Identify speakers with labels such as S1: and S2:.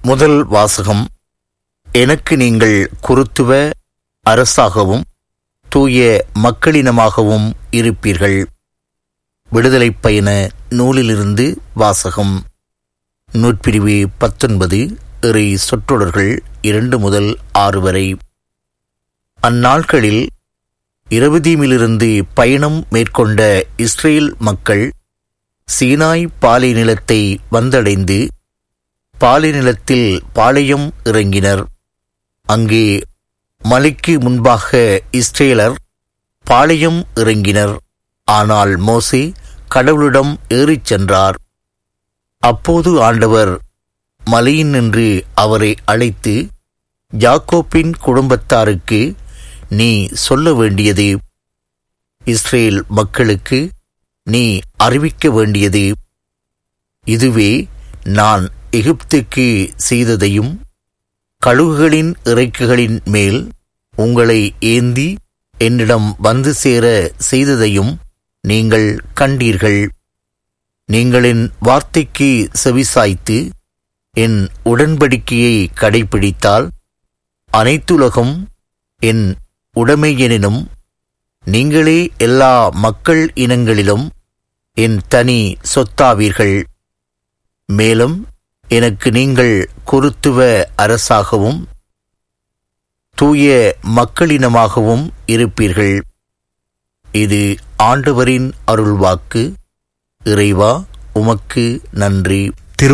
S1: முதல் வாசகம் எனக்கு நீங்கள் குருத்துவ அரசாகவும் தூய மக்களினமாகவும் இருப்பீர்கள் விடுதலைப் பயண நூலிலிருந்து வாசகம் நூற்பிரிவு பத்தொன்பது இறை சொற்றொடர்கள் இரண்டு முதல் ஆறு வரை அந்நாட்களில் இரவுதீமிலிருந்து பயணம் மேற்கொண்ட இஸ்ரேல் மக்கள் சீனாய் பாலை நிலத்தை வந்தடைந்து பாலை நிலத்தில் பாளையம் இறங்கினர் அங்கே மலைக்கு முன்பாக இஸ்ரேலர் பாளையம் இறங்கினர் ஆனால் மோசே கடவுளிடம் ஏறிச் சென்றார் அப்போது ஆண்டவர் மலையின் நின்று அவரை அழைத்து யாக்கோப்பின் குடும்பத்தாருக்கு நீ சொல்ல வேண்டியது இஸ்ரேல் மக்களுக்கு நீ அறிவிக்க வேண்டியது இதுவே நான் எகிப்துக்கு செய்ததையும் கழுகுகளின் இறைக்குகளின் மேல் உங்களை ஏந்தி என்னிடம் வந்து சேர செய்ததையும் நீங்கள் கண்டீர்கள் நீங்களின் வார்த்தைக்கு செவிசாய்த்து என் உடன்படிக்கையை கடைபிடித்தால் அனைத்துலகம் என் உடைமையெனினும் நீங்களே எல்லா மக்கள் இனங்களிலும் என் தனி சொத்தாவீர்கள் மேலும் எனக்கு நீங்கள் குருத்துவ அரசாகவும் தூய மக்களினமாகவும் இருப்பீர்கள் இது ஆண்டவரின் அருள்வாக்கு இறைவா உமக்கு நன்றி